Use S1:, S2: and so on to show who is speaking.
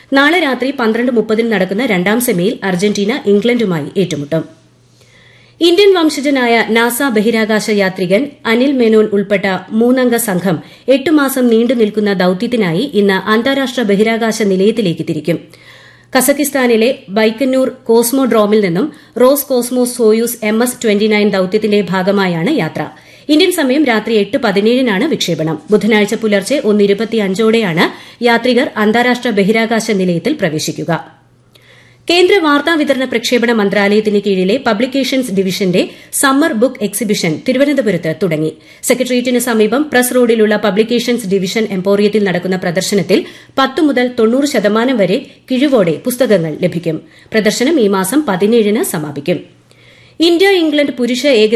S1: നാളെ രാത്രി പന്ത്രണ്ട് മുപ്പതിന് നടക്കുന്ന രണ്ടാം സെമിയിൽ അർജന്റീന ഇംഗ്ലണ്ടുമായി ഏറ്റുമുട്ടും ഇന്ത്യൻ വംശജനായ നാസ ബഹിരാകാശ യാത്രികൻ അനിൽ മേനോൻ ഉൾപ്പെട്ട മൂന്നംഗ സംഘം എട്ട് മാസം നീണ്ടുനിൽക്കുന്ന ദൌത്യത്തിനായി ഇന്ന് അന്താരാഷ്ട്ര ബഹിരാകാശ നിലയത്തിലേക്ക് തിരിക്കും കസക്കിസ്ഥാനിലെ ബൈക്കന്നൂർ കോസ്മോഡ്രോമിൽ നിന്നും Roscosmos Soyuz M S twenty nine ദൌത്യത്തിന്റെ ഭാഗമായാണ് യാത്ര ഇന്ത്യൻ സമയം രാത്രി എട്ട് പതിനേഴിനാണ് വിക്ഷേപണം ബുധനാഴ്ച പുലർച്ചെ ഒന്ന് ഇരുപത്തിയഞ്ചോടെയാണ് യാത്രികർ അന്താരാഷ്ട്ര ബഹിരാകാശ നിലയത്തിൽ പ്രവേശിക്കുക കേന്ദ്ര വാർത്താവിതരണ പ്രക്ഷേപണ മന്ത്രാലയത്തിന് കീഴിലെ പബ്ലിക്കേഷൻസ് ഡിവിഷന്റെ സമ്മർ ബുക്ക് എക്സിബിഷൻ തിരുവനന്തപുരത്ത് തുടങ്ങി സെക്രട്ടേറിയറ്റിന് സമീപം പ്രസ് റോഡിലുള്ള പബ്ലിക്കേഷൻസ് ഡിവിഷൻ എംപോറിയത്തിൽ നടക്കുന്ന പ്രദർശനത്തിൽ പത്ത് മുതൽ തൊണ്ണൂറ് ശതമാനം വരെ കിഴിവോടെ പുസ്തകങ്ങൾ ലഭിക്കും പ്രദർശനം ഈ മാസം പതിനേഴിന് സമാപിക്കും ഇന്ത്യ ഇംഗ്ലണ്ട് പുരുഷ